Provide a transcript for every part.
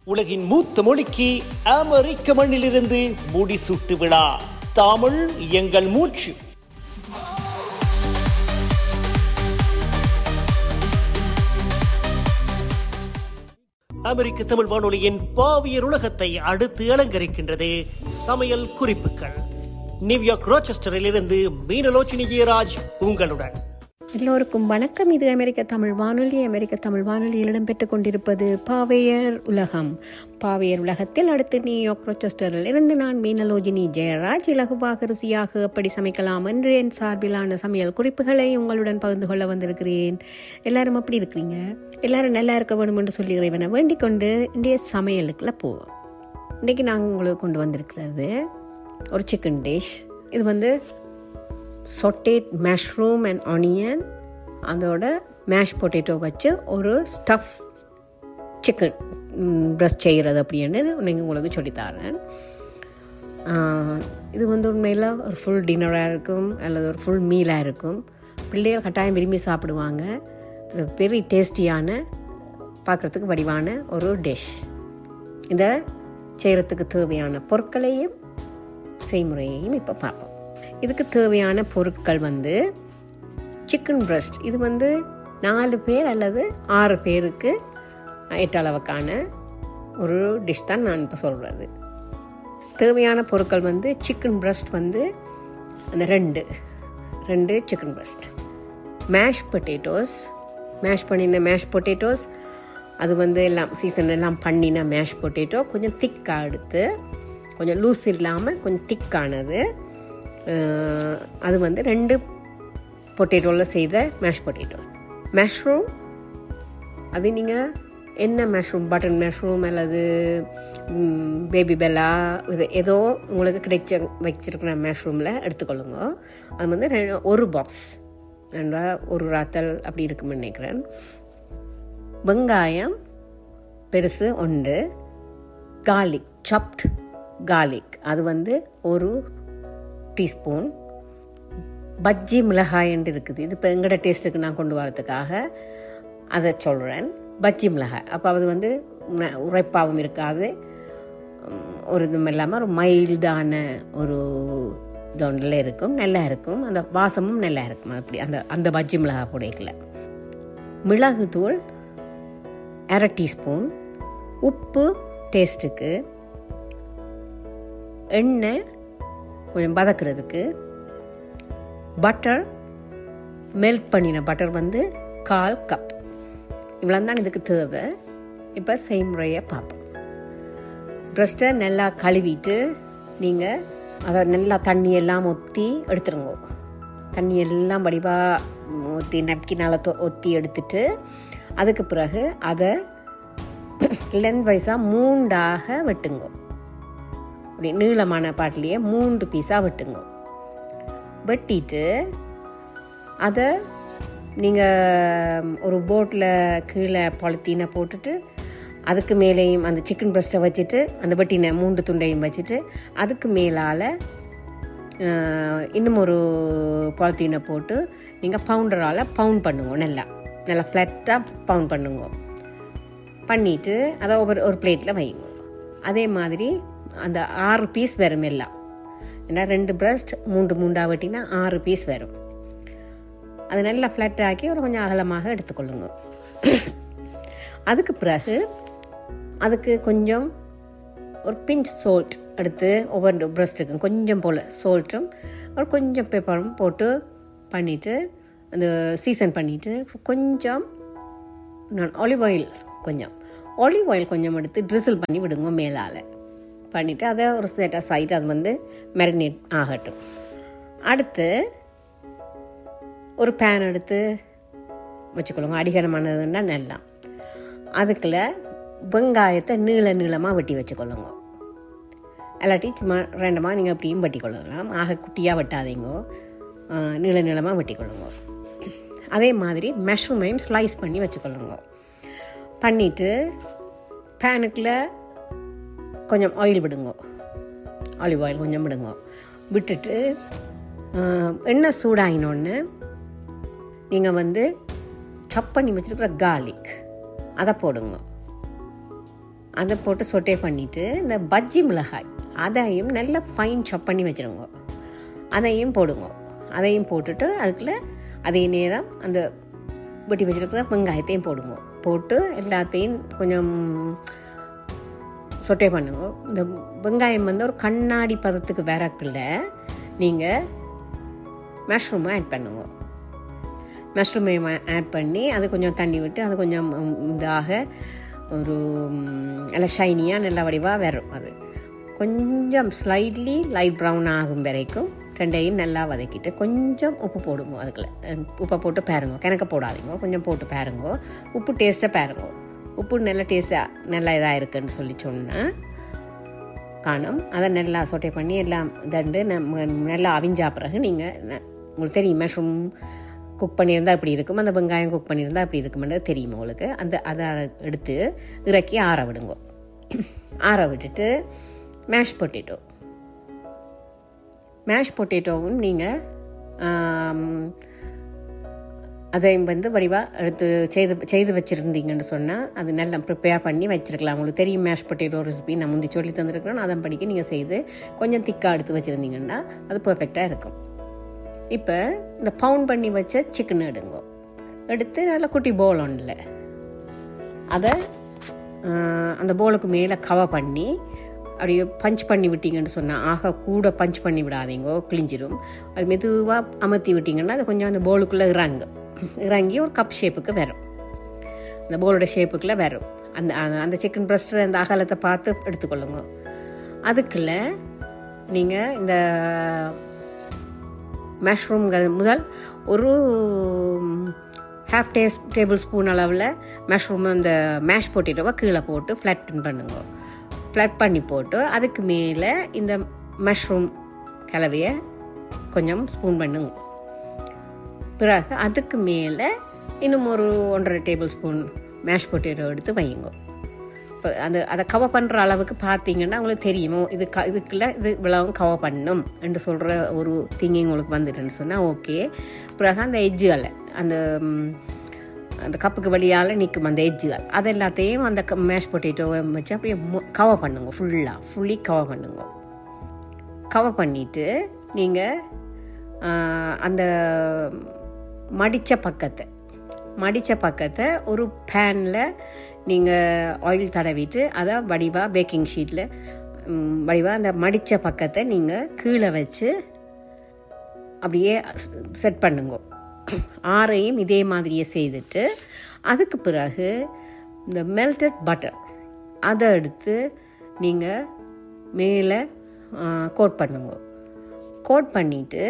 உலகின் மூத்த மொழிக்கு அமெரிக்க மண்ணிலிருந்து முடிசூட்டு விழா தமிழ் எங்கள் மூச்சு அமெரிக்க தமிழ் வானொலியின் பாவியர் உலகத்தை அடுத்து அலங்கரிக்கின்றது சமையல் குறிப்புகள் நியூயார்க் ரோச்செஸ்டரில் இருந்து மீனலோச்சினி ஜெயராஜ் உங்களுடன் எல்லோருக்கும் வணக்கம் இது அமெரிக்க தமிழ் வானொலி அமெரிக்க தமிழ் வானொலியில் இடம்பெற்றுக் கொண்டிருப்பது பாவையர் உலகம் பாவையர் உலகத்தில் அடுத்து நியூயார்க் ரோச்செஸ்டரில் இருந்து நான் மீனலோஜினி ஜெயராஜ் இலகுவாக ருசியாக எப்படி சமைக்கலாம் என்று என் சார்பிலான சமையல் குறிப்புகளை உங்களுடன் பகிர்ந்து கொள்ள வந்திருக்கிறேன் எல்லாரும் அப்படி இருக்கிறீங்க எல்லாரும் நல்லா இருக்க வேணும் என்று சொல்லி இறைவனை வேண்டிக் கொண்டு இன்றைய சமையலுக்குள்ள போவோம் இன்றைக்கி நாங்கள் உங்களுக்கு கொண்டு வந்திருக்கிறது ஒரு சிக்கன் டிஷ் இது வந்து சொட்டேட் மஷ்ரூம் அண்ட் ஆனியன் அதோட மேஷ் பொட்டேட்டோ வச்சு ஒரு ஸ்டஃப் சிக்கன் ப்ரெஸ்ட் செய்கிறது அப்படின்னு நீங்கள் உங்களுக்கு சொல்லித்தரேன் இது வந்து உண்மையில் ஒரு ஃபுல் டின்னராக இருக்கும் அல்லது ஒரு ஃபுல் மீலாக இருக்கும் பிள்ளைகள் கட்டாயம் விரும்பி சாப்பிடுவாங்க இது வெரி டேஸ்டியான பார்க்குறதுக்கு வடிவான ஒரு டிஷ் இதை செய்கிறதுக்கு தேவையான பொருட்களையும் செய்முறையையும் இப்போ பார்ப்போம் இதுக்கு தேவையான பொருட்கள் வந்து சிக்கன் பிரஸ்ட் இது வந்து நாலு பேர் அல்லது ஆறு பேருக்கு எட்டு அளவுக்கான ஒரு டிஷ் தான் நான் இப்போ சொல்கிறது தேவையான பொருட்கள் வந்து சிக்கன் பிரஸ்ட் வந்து அந்த ரெண்டு ரெண்டு chicken breast mash potatoes mash பண்ணின மேஷ் பொட்டேட்டோஸ் அது வந்து எல்லாம் சீசன் எல்லாம் பண்ணின மேஷ் பொட்டேட்டோ கொஞ்சம் திக்காக எடுத்து கொஞ்சம் லூஸ் இல்லாமல் கொஞ்சம் திக்கானது அது வந்து ரெண்டு பொட்டேட்டோவில் செய்த மேஷ் பொட்டேட்டோ மஷ்ரூம் அது நீங்கள் என்ன மஷ்ரூம் பட்டன் மஷ்ரூம் அல்லது பேபி பெல்லா இது ஏதோ உங்களுக்கு கிடைச்ச வச்சிருக்கிற மஷ்ரூமில் எடுத்துக்கொள்ளுங்க அது வந்து ஒரு பாக்ஸ் ரெண்டா ஒரு ராத்தல் அப்படி இருக்குன்னு நினைக்கிறேன் வெங்காயம் பெருசு ஒன்று கார்லிக் சாப்ட் கார்லிக் அது வந்து ஒரு டீஸ்பூன் பஜ்ஜி மிளகாய் என்று இருக்குது இது இப்போ எங்கட டேஸ்ட்டுக்கு நான் கொண்டு வரதுக்காக அதை சொல்கிறேன் பஜ்ஜி மிளகாய் அப்போ அது வந்து உரைப்பாகவும் இருக்காது ஒரு இதுவும் இல்லாமல் ஒரு மைல்டான ஒரு இதொன்றில் இருக்கும் நல்லா இருக்கும் அந்த வாசமும் நல்லா இருக்கும் அப்படி அந்த அந்த பஜ்ஜி மிளகாய் புடைக்கல மிளகு தூள் அரை டீஸ்பூன் உப்பு டேஸ்ட்டுக்கு எண்ணெய் கொஞ்சம் வதக்கிறதுக்கு பட்டர் மெல்ட் பண்ணின பட்டர் வந்து கால் கப் இவ்வளோ தான் இதுக்கு தேவை இப்போ செய்முறையை பார்ப்போம் ப்ரெஸ்ட்டை நல்லா கழுவிட்டு நீங்கள் அதை நல்லா தண்ணி எல்லாம் ஒற்றி எடுத்துருங்க தண்ணி எல்லாம் வடிவாக ஒத்தி நப்கினால் ஒத்தி எடுத்துட்டு அதுக்கு பிறகு அதை லென்த் வைஸாக மூண்டாக வெட்டுங்க அப்படி நீளமான பாட்டிலேயே மூன்று பீஸாக வெட்டுங்க வெட்டிட்டு அதை நீங்கள் ஒரு போட்டில் கீழே பாலித்தீனை போட்டுட்டு அதுக்கு மேலேயும் அந்த சிக்கன் பிரஸ்ட்டை வச்சுட்டு அந்த வெட்டினை மூன்று துண்டையும் வச்சுட்டு அதுக்கு மேலால் இன்னும் ஒரு பாலித்தீனை போட்டு நீங்கள் பவுண்டரால் பவுண்ட் பண்ணுங்க நல்லா நல்லா ஃப்ளாட்டாக பவுண்ட் பண்ணுங்க பண்ணிவிட்டு அதை ஒரு ஒரு பிளேட்டில் வைங்க அதே மாதிரி அந்த ஆறு பீஸ் வரும் எல்லாம் ஏன்னா ரெண்டு பிரஸ்ட் மூன்று மூண்டாக வெட்டினா ஆறு பீஸ் வரும் அது நல்லா ஃப்ளட் ஆக்கி ஒரு கொஞ்சம் அகலமாக எடுத்துக்கொள்ளுங்க அதுக்கு பிறகு அதுக்கு கொஞ்சம் ஒரு பிஞ்ச் சோல்ட் எடுத்து ஒவ்வொரு பிரஸ்ட்டுக்கும் கொஞ்சம் போல் சோல்ட்டும் ஒரு கொஞ்சம் பெப்பரும் போட்டு பண்ணிவிட்டு அந்த சீசன் பண்ணிவிட்டு கொஞ்சம் நான் ஆலிவ் ஆயில் கொஞ்சம் ஆலிவ் ஆயில் கொஞ்சம் எடுத்து ட்ரிசில் பண்ணி விடுங்க மேலால் பண்ணிவிட்டு அதை ஒரு செட்டாக சைட் அது வந்து மெரினேட் ஆகட்டும் அடுத்து ஒரு பேன் எடுத்து வச்சுக்கொள்ளுங்க அடிகரமானதுன்னா நல்லா அதுக்குள்ள வெங்காயத்தை நீள நீளமாக வெட்டி வச்சுக்கொள்ளுங்க இல்லாட்டி சும்மா ரெண்டமாக நீங்கள் அப்படியும் வெட்டி கொள்ளலாம் ஆக குட்டியாக வெட்டாதீங்க நீள நீளமாக வெட்டி கொள்ளுங்க அதே மாதிரி மஷ்ரூமையும் ஸ்லைஸ் பண்ணி வச்சுக்கொள்ளுங்க பண்ணிவிட்டு பேனுக்குள்ளே கொஞ்சம் ஆயில் விடுங்க ஆலிவ் ஆயில் கொஞ்சம் விடுங்க விட்டுட்டு எண்ணெய் சூடாகினோன்னு நீங்கள் வந்து சப் பண்ணி வச்சுருக்கிற கார்லிக் அதை போடுங்க அதை போட்டு சொட்டே பண்ணிவிட்டு இந்த பஜ்ஜி மிளகாய் அதையும் நல்லா ஃபைன் சாப் பண்ணி வச்சுருங்க அதையும் போடுங்க அதையும் போட்டுட்டு அதுக்குள்ள அதே நேரம் அந்த வெட்டி வச்சுருக்கிற வெங்காயத்தையும் போடுங்க போட்டு எல்லாத்தையும் கொஞ்சம் சொட்டே பண்ணுங்க இந்த வெங்காயம் வந்து ஒரு கண்ணாடி பதத்துக்கு வரக்குள்ள நீங்கள் மஷ்ரூமை ஆட் பண்ணுங்க மஷ்ரூமை ஆட் பண்ணி அது கொஞ்சம் தண்ணி விட்டு அது கொஞ்சம் ம், இதாக ஒரு ம், நல்லா ஷைனியாக நல்ல வடிவாக வரும் அது கொஞ்சம் ஸ்லைட்லி லைட் ப்ரௌன் ஆகும் வரைக்கும் ரெண்டையும் நல்லா வதக்கிட்டு கொஞ்சம் உப்பு போடுங்க அதுக்குள்ள அஹ், உப்பை போட்டு பாருங்க கிணக்க போடாதீங்க கொஞ்சம் போட்டு பாருங்க உப்பு டேஸ்ட்டை பாருங்க உப்பு நல்ல டேஸ்ட்டாக நல்லா இதாக இருக்குன்னு சொல்லி சொன்னால் காணும் அதை நல்லா சொட்டை பண்ணி எல்லாம் தண்டு நம்ம நல்லா அவிஞ்சா பிறகு நீங்கள் உங்களுக்கு தெரியும் மஷ்ரூம் குக் பண்ணியிருந்தா இப்படி இருக்கும் அந்த வெங்காயம் குக் பண்ணியிருந்தா இப்படி இருக்குமென்றது தெரியும் உங்களுக்கு அந்த அதை எடுத்து இறக்கி ஆற விடுங்க ஆற விட்டுட்டு மேஷ் பொட்டேட்டோ மேஷ் பொட்டேட்டோவும் நீங்கள் அதையும் வந்து வடிவாக எடுத்து செய்து செய்து வச்சுருந்தீங்கன்னு சொன்னால் அது நல்லா ப்ரிப்பேர் பண்ணி வச்சிருக்கலாம் உங்களுக்கு தெரியும் மேஷ் பொட்டேட்டோ ரெசிபி நான் முந்தி சொல்லி தந்திருக்கிறேன் அதன் படிக்க நீங்கள் செய்து கொஞ்சம் திக்காக எடுத்து வச்சுருந்தீங்கன்னா அது பர்ஃபெக்டாக இருக்கும் இப்போ இந்த பவுண்ட் பண்ணி வச்ச சிக்கன் எடுங்க எடுத்து நல்லா குட்டி போல் ஒன்றில் அதை ஆஹ், அந்த போலுக்கு மேலே கவர் பண்ணி அப்படியே பஞ்ச் பண்ணி விட்டீங்கன்னு சொன்னால் ஆக கூட பஞ்ச் பண்ணி விடாதீங்கோ கிழிஞ்சிரும் அது மெதுவாக அமர்த்தி விட்டீங்கன்னா அது கொஞ்சம் அந்த போலுக்குள்ளே இறங்கும் இறங்கி ஒரு கப் ஷேப்புக்கு வரும் அந்த போலோட ஷேப்புக்குள்ளே வரும் அந்த அந்த- அந்த சிக்கன் பிரஸ்டர் அந்த அகலத்தை பார்த்து எடுத்துக்கொள்ளுங்க அதுக்குள்ள நீங்கள் இந்த மஷ்ரூம்கள் முதல் ஒரு ஹாஃப் டேஸ் டேபிள் ஸ்பூன் அளவில் மஷ்ரூம் அந்த மேஷ் பொட்டேட்டோவை கீழே போட்டு ஃப்ளட்டன் பண்ணுங்க ஃப்ளட் பண்ணி போட்டு அதுக்கு மேலே இந்த மஷ்ரூம் கலவையை கொஞ்சம் ஸ்பூன் பண்ணுங்க பிறகு அதுக்கு மேலே இன்னும் ஒரு ஒன்றரை டேபிள் ஸ்பூன் மேஷ் பொட்டேட்டோ எடுத்து வையுங்க இப்போ அந்த அதை கவர் பண்ணுற அளவுக்கு பார்த்தீங்கன்னா உங்களுக்கு தெரியுமோ இது க இதுக்குள்ள இது இவ்வளவும் கவர் பண்ணும் என்று சொல்கிற ஒரு திங்கிங் உங்களுக்கு வந்துட்டுன்னு சொன்னால் ஓகே பிறகு அந்த எஜ்ஜுகளை அந்த ம், அந்த கப்புக்கு வழியால் நிற்கும் அந்த எஜ்ஜுகள் அது எல்லாத்தையும் அந்த மேஷ் பொட்டேட்டோவை வச்சு அப்படியே கவர் பண்ணுங்க ஃபுல்லாக ஃபுல்லி கவர் பண்ணுங்க கவர் பண்ணிவிட்டு நீங்கள் அந்த மடித்த பக்கத்தை மடித்த பக்கத்தை ஒரு பேனில் நீங்கள் ஆயில் தடவிட்டு அதை வடிவாக பேக்கிங் ஷீட்டில் வடிவாக அந்த மடித்த பக்கத்தை நீங்கள் கீழே வச்சு அப்படியே செட் பண்ணுங்க ஆறையும் இதே மாதிரியே செய்துட்டு அதுக்கு பிறகு இந்த மெல்டட் பட்டர் அதை எடுத்து நீங்கள் மேலே கோட் பண்ணுங்க கோட் பண்ணிவிட்டு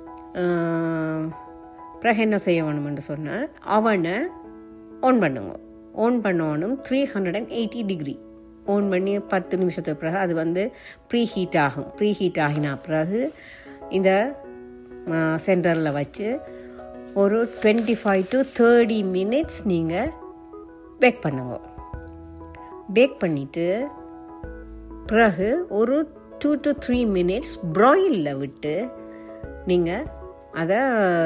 பிறகு என்ன செய்ய வேணும்னு சொன்னால் அவனை ஆன் பண்ணுங்க ஆன் பண்ணணும் three hundred and eighty degree on பண்ணி பத்து நிமிஷத்துக்கு பிறகு அது வந்து ப்ரீ ஹீட் ஆகும் ப்ரீ ஹீட் ஆகினா பிறகு இந்த சென்டரில் வச்சு ஒரு twenty five to thirty minutes நீங்கள் பேக் பண்ணுங்க பேக் பண்ணிவிட்டு பிறகு ஒரு டூ டு த்ரீ மினிட்ஸ் ப்ராயிலில் விட்டு நீங்கள் அதை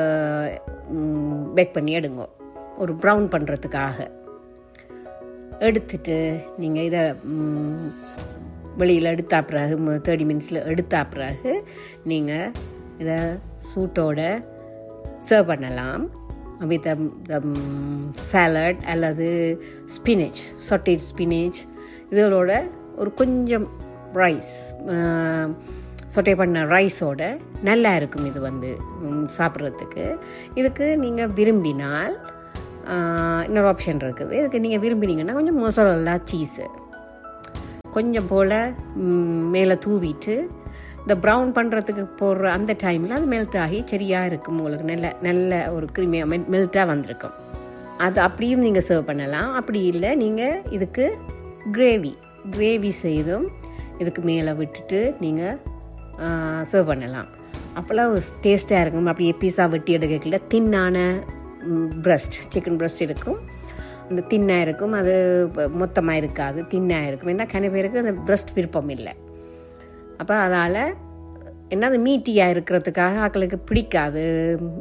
பேக் பண்ணி எடுங்க ஒரு ப்ரௌன் பண்ணுறதுக்காக எடுத்துட்டு நீங்கள் இதை வெளியில் எடுத்தா பிறகு தேர்ட்டி மினிட்ஸில் எடுத்தா பிறகு நீங்கள் இதை சூட்டோட சர்வ் பண்ணலாம் வித் சாலட் அல்லது ஸ்பினேஜ் சொட்டேட் ஸ்பினேஜ் இதோட ஒரு கொஞ்சம் ரைஸ் சொட்டை பண்ண ரைஸோட நல்லா இருக்கும் இது வந்து ம், சாப்பிட்றதுக்கு இதுக்கு நீங்கள் விரும்பினால் ஆஹ், இன்னொரு ஆப்ஷன் இருக்குது இதுக்கு நீங்கள் விரும்பினீங்கன்னா கொஞ்சம் மொசரல்லா சீஸு கொஞ்சம் போல் மேலே தூவிட்டு இந்த ப்ரௌன் பண்ணுறதுக்கு போடுற அந்த டைமில் அது மெல்ட் ஆகி சரியாக இருக்கும் உங்களுக்கு நல்ல நல்ல ஒரு கிருமியாக மெல் மெல்ட்டாக வந்திருக்கும் அது அப்படியும் நீங்கள் சர்வ் பண்ணலாம் அப்படி இல்லை நீங்கள் இதுக்கு கிரேவி கிரேவி செய்தும் இதுக்கு மேலே விட்டுட்டு நீங்கள் சர்வ் பண்ணலாம் அப்போல்லாம் ஒரு டேஸ்ட்டாக இருக்கும் அப்படியே பீஸா வெட்டி எடுக்கல தின்னான பிரஸ்ட் சிக்கன் பிரஸ்ட் இருக்கும் அந்த தின்னாக இருக்கும் அது மொத்தமாக இருக்காது தின்னாக இருக்கும் ஏன்னா கன பேருக்கு அந்த பிரஸ்ட் விருப்பம் இல்லை அப்போ அதால் என்ன அது மீட்டியாக இருக்கிறதுக்காக ஆக்களுக்கு பிடிக்காது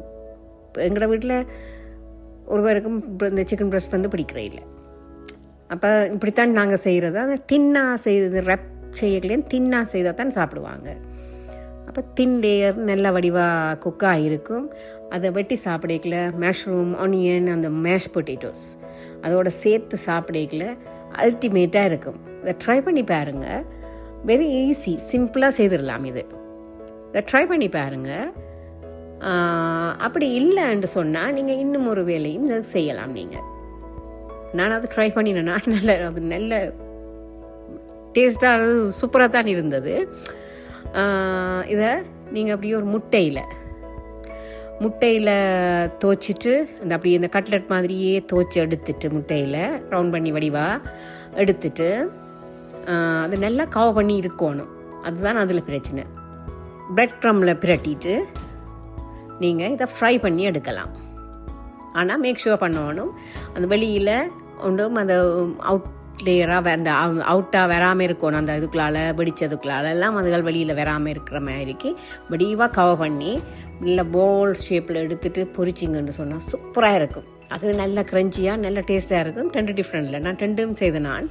எங்களோட வீட்டில் ஒருவருக்கும் இந்த சிக்கன் பிரஸ்ட் வந்து பிடிக்கிறே இல்லை அப்போ இப்படித்தான் நாங்கள் செய்கிறது அது தின்னா செய்தது ரெப் செய்யலையும் தின்னா செய்தால் தான் சாப்பிடுவாங்க அப்போ தின் லேயர் நல்ல வடிவாக குக்காக இருக்கும் அதை வெட்டி சாப்பிடக்கல மஷ்ரூம் ஆனியன் அந்த மேஷ் பொட்டேட்டோஸ் அதோட சேர்த்து சாப்பிடக்கல அல்டிமேட்டாக இருக்கும் இதை ட்ரை பண்ணி பாருங்கள் வெரி ஈஸி சிம்பிளாக செய்திடலாம் இது இதை ட்ரை பண்ணி பாருங்கள் அப்படி இல்லைன்னு சொன்னால் நீங்கள் இன்னும் ஒரு வேலையும் இதை செய்யலாம் நீங்கள் நான் அது ட்ரை பண்ணினேன்னா நல்ல அது நல்ல டேஸ்ட்டாக அது சூப்பராக தான் இருந்தது இதை நீங்கள் அப்படியே ஒரு முட்டையில் முட்டையில் தோச்சிட்டு அந்த அப்படியே இந்த கட்லெட் மாதிரியே தோச்சி எடுத்துட்டு முட்டையில் ரவுண்ட் பண்ணி வடிவாக எடுத்துட்டு அது நல்லா கவ பண்ணி இருக்கணும் அதுதான் அதில் பிரச்சனை பிரெட் க்ரம்மில் பிரட்டிட்டு நீங்கள் இதை ஃப்ரை பண்ணி எடுக்கலாம் ஆனால் மேக் ஷுவர் பண்ணணும் அந்த வெளியில் ஒன்றும் அந்த அவுட் லேயராக அந்த அவுட்டாக வராமல் இருக்கணும் அந்த இதுக்குள்ளால் வெடிச்சதுக்குள்ளால எல்லாம் அதுகள் வெளியில் வராமல் இருக்கிற மாதிரிக்கு வடிவாக கவர் பண்ணி நல்ல போல் ஷேப்பில் எடுத்துகிட்டு பொரிச்சிங்கன்னு சொன்னால் சூப்பராக இருக்கும் அது நல்ல க்ரன்ச்சியாக நல்ல டேஸ்ட்டாக இருக்கும் ரெண்டு டிஃப்ரெண்டில் நான் ரெண்டும் செய்த நான்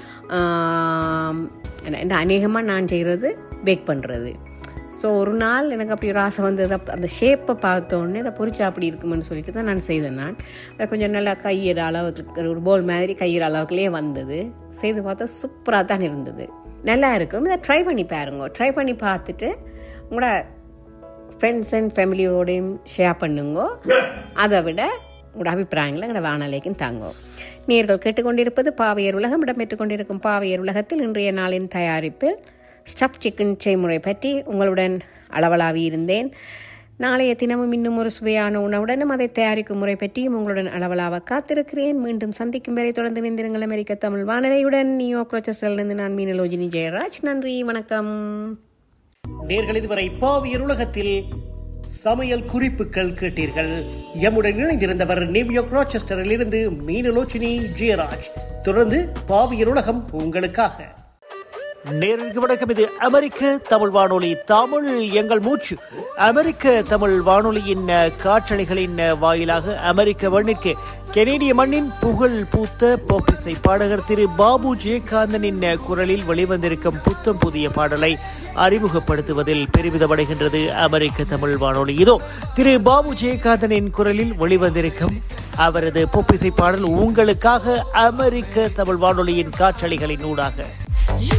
இந்த அநேகமாக நான் செய்கிறது பேக் பண்ணுறது ஸோ ஒரு நாள் எனக்கு அப்படி ஒரு ஆசை வந்தது அந்த ஷேப்பை பார்த்தோன்னே அதை பொறிச்சா அப்படி இருக்குமென்னு சொல்லிட்டு தான் நான் செய்தேன் நான் கொஞ்சம் நல்லா கையிற அளவுக்கு ஒரு போல் மாதிரி கையிற அளவுக்குலேயே வந்தது செய்து பார்த்தா சூப்பராக தான் இருந்தது நல்லா இருக்கும் இதை ட்ரை பண்ணி பாருங்க ட்ரை பண்ணி பார்த்துட்டு உங்களோட ஃப்ரெண்ட்ஸ் அண்ட் ஃபேமிலியோடையும் ஷேர் பண்ணுங்க அதை விட உங்களோட அபிப்பிராயங்களை எங்களோட வானொலிக்கும் தாங்கோ நேர்கள் கேட்டுக்கொண்டிருப்பது பாவையர் உலகம் இடம்பெற்றுக் கொண்டிருக்கும் பாவையர் உலகத்தில் இன்றைய நாளின் தயாரிப்பில் ஸ்டப் சிக்கன் செய்முறை பற்றி உங்களுடன் அளவலாவி இருந்தேன் நாளைய தினமும் இன்னும் ஒரு சுவையான உணவுடனும் அதை தயாரிக்கும் முறை பற்றியும் உங்களுடன் அளவலாக காத்திருக்கிறேன் மீண்டும் சந்திக்கும் வரை தொடர்ந்து நிந்திருங்கள் அமெரிக்க தமிழ் வானொலியுடன் நியோ குரோச்சஸிலிருந்து நான் மீனலோஜினி ஜெயராஜ் நன்றி வணக்கம் நேர்கள் இதுவரை பாவியர் உலகத்தில் சமையல் குறிப்புகள் கேட்டீர்கள் எம்முடன் இணைந்திருந்தவர் நியூயார்க் ராச்செஸ்டரில் இருந்து மீனலோச்சினி ஜெயராஜ் தொடர்ந்து பாவியர் உலகம் உங்களுக்காக நேருக்கு வணக்கம் இது அமெரிக்க தமிழ் வானொலி தமிழ் எங்கள் மூச்சு அமெரிக்க தமிழ் வானொலியின் காற்றலைகளின் வாயிலாக அமெரிக்க மண்ணிற்கு கெனேடிய மண்ணின் புகழ் பூத்த போப்பிசை பாடகர் திரு பாபு ஜெயகாந்தனின் குரலில் வெளிவந்திருக்கும் புத்தம் புதிய பாடலை அறிமுகப்படுத்துவதில் பெருமிதமடைகின்றது அமெரிக்க தமிழ் வானொலி இதோ திரு பாபு ஜெயகாந்தனின் குரலில் வெளிவந்திருக்கும் அவரது பொப்பிசை பாடல் உங்களுக்காக அமெரிக்க தமிழ் வானொலியின் காற்றலைகளின் ஊடாக